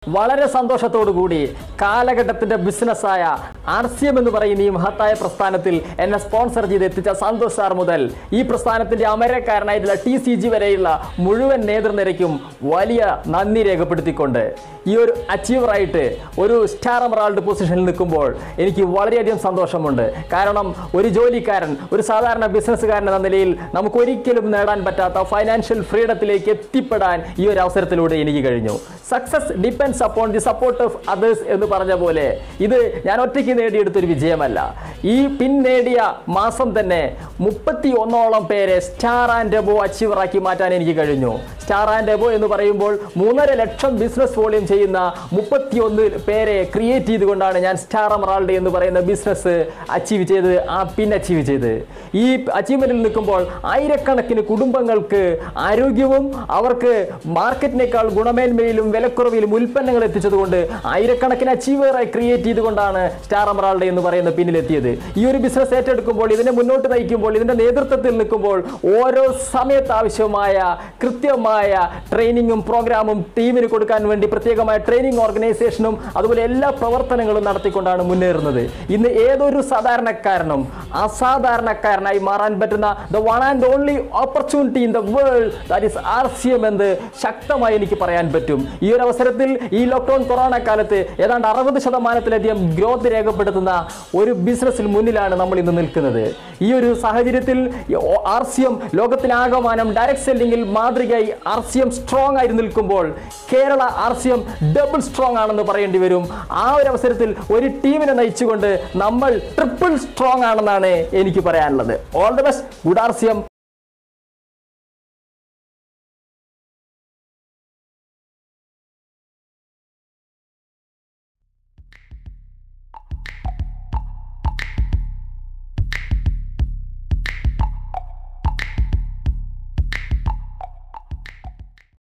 വളരെ സന്തോഷത്തോടു കൂടി കാലഘട്ടത്തിന്റെ ബിസിനസ്സായ ആർ സി എം എന്ന് പറയുന്ന ഈ മഹത്തായ പ്രസ്ഥാനത്തിൽ എന്നെ സ്പോൺസർ ചെയ്ത് എത്തിച്ച സന്തോഷ് സാർ മുതൽ ഈ പ്രസ്ഥാനത്തിന്റെ അമരക്കാരനായിട്ടുള്ള ടി സി ജി വരെയുള്ള മുഴുവൻ നേതൃനിരയ്ക്കും വലിയ നന്ദി രേഖപ്പെടുത്തിക്കൊണ്ട് ഈ ഒരു അച്ചീവറായിട്ട് ഒരു സ്റ്റാർ എമറാൾഡ് പൊസിഷനിൽ നിൽക്കുമ്പോൾ എനിക്ക് വളരെയധികം സന്തോഷമുണ്ട് കാരണം ഒരു ജോലിക്കാരൻ ഒരു സാധാരണ ബിസിനസ്സുകാരൻ എന്ന നിലയിൽ നമുക്ക് ഒരിക്കലും നേടാൻ പറ്റാത്ത ഫൈനാൻഷ്യൽ ഫ്രീഡത്തിലേക്ക് എത്തിപ്പെടാൻ ഈ ഒരു അവസരത്തിലൂടെ എനിക്ക് കഴിഞ്ഞു success depends upon the support of others എന്ന് പറഞ്ഞ പോലെ ഇത് ഞാൻ ഒറ്റയ്ക്ക് നേടിയെടുത്തൊരു വിജയമല്ല ഈ പിൻ നേടിയ മാസം തന്നെ മുപ്പത്തി ഒന്നോളം പേരെ സ്റ്റാർ ആൻഡ് എബോ അച്ചീവറാക്കി മാറ്റാൻ എനിക്ക് കഴിഞ്ഞു സ്റ്റാർ ആൻഡ് എബോ എന്ന് പറയുമ്പോൾ മൂന്നര ലക്ഷം ബിസിനസ് വോളിയം ചെയ്യുന്ന മുപ്പത്തിയൊന്ന് പേരെ ക്രിയേറ്റ് ചെയ്തുകൊണ്ടാണ് ഞാൻ സ്റ്റാർ എമറാൾഡ് എന്ന് പറയുന്ന ബിസിനസ് അച്ചീവ് ചെയ്ത് ആ പിൻ അച്ചീവ് ചെയ്ത് ഈ അച്ചീവ്മെന്റിൽ നിൽക്കുമ്പോൾ ആയിരക്കണക്കിന് കുടുംബങ്ങൾക്ക് ആരോഗ്യവും അവർക്ക് മാർക്കറ്റിനേക്കാൾ ഗുണമേന്മയിലും വിലക്കുറവിലും ഉൽപ്പന്നങ്ങൾ എത്തിച്ചതുകൊണ്ട് ആയിരക്കണക്കിന് അച്ചീവറായി ക്രിയേറ്റ് ചെയ്തുകൊണ്ടാണ് സ്റ്റാർ എമറാൾഡ് എന്ന് പറയുന്ന പിന്നിലെത്തിയത് ഈ ഒരു ബിസിനസ് ഏറ്റെടുക്കുമ്പോൾ ഇതിനെ മുന്നോട്ട് നയിക്കുമ്പോൾ ഇതിന്റെ നേതൃത്വത്തിൽ നിൽക്കുമ്പോൾ ഓരോ സമയത്ത് ആവശ്യമായ കൃത്യമായ ട്രെയിനിങ്ങും പ്രോഗ്രാമും ടീമിന് കൊടുക്കാൻ വേണ്ടി പ്രത്യേകമായ ട്രെയിനിങ് ഓർഗനൈസേഷനും അതുപോലെ എല്ലാ പ്രവർത്തനങ്ങളും നടത്തിക്കൊണ്ടാണ് മുന്നേറുന്നത് ഇന്ന് ഏതൊരു സാധാരണക്കാരനും അസാധാരണക്കാരനായി മാറാൻ പറ്റുന്ന the one and only opportunity in the world that is R C M എന്ന് ശക്തമായി എനിക്ക് പറയാൻ പറ്റും ഈ ഒരു അവസരത്തിൽ ഈ ലോക്ക്ഡൌൺ കൊറോണ കാലത്ത് ഏതാണ്ട് അറുപത് ശതമാനത്തിലധികം ഗ്രോത്ത് രേഖപ്പെടുത്തുന്ന ഒരു ബിസിനസ്സിൽ മുന്നിലാണ് നമ്മൾ ഇന്ന് നിൽക്കുന്നത് ഈ ഒരു സാഹചര്യത്തിൽ ആർ സി എം ലോകത്തിനാകമാനം ഡയറക്ട് സെല്ലിംഗിൽ മാതൃകയായി ആർ സി എം സ്ട്രോങ് ആയി നിൽക്കുമ്പോൾ Kerala R C M double strong ആണെന്ന് പറയേണ്ടി വരും ആ ഒരു അവസരത്തിൽ ഒരു ടീമിനെ നയിച്ചുകൊണ്ട് നമ്മൾ ട്രിപ്പിൾ സ്ട്രോങ് ആണെന്നാണ് എനിക്ക് പറയാനുള്ളത് all the best good R C M